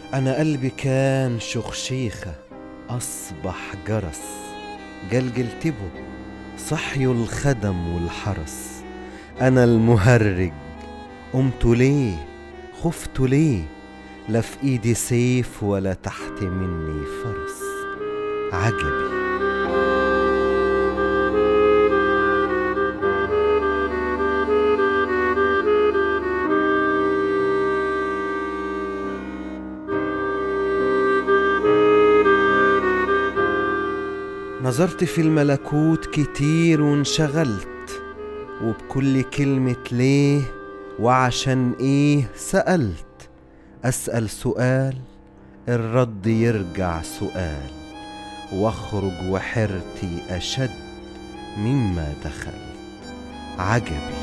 أنا قلبي كان شخشيخة أصبح جرس جلجلت به صحيوا الخدم والحرس أنا المهرج قمت ليه خفت ليه لا في إيدي سيف ولا تحت مني فرس عجبي نظرت في الملكوت كتير وانشغلت وبكل كلمة ليه وعشان ايه سألت أسأل سؤال الرد يرجع سؤال واخرج وحرتي أشد مما دخلت عجبي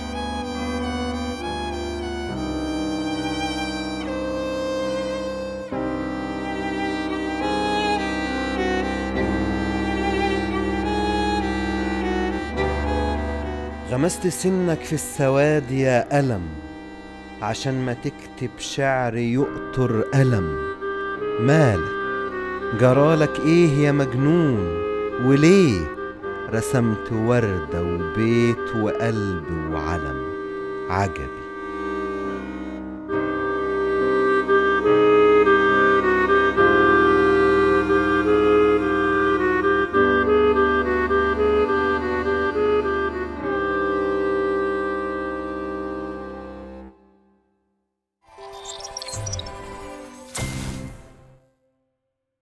غمست سنك في السواد يا ألم عشان ما تكتب شعر يقطر ألم مالك جرالك إيه يا مجنون وليه رسمت وردة وبيت وقلب وعلم عجبي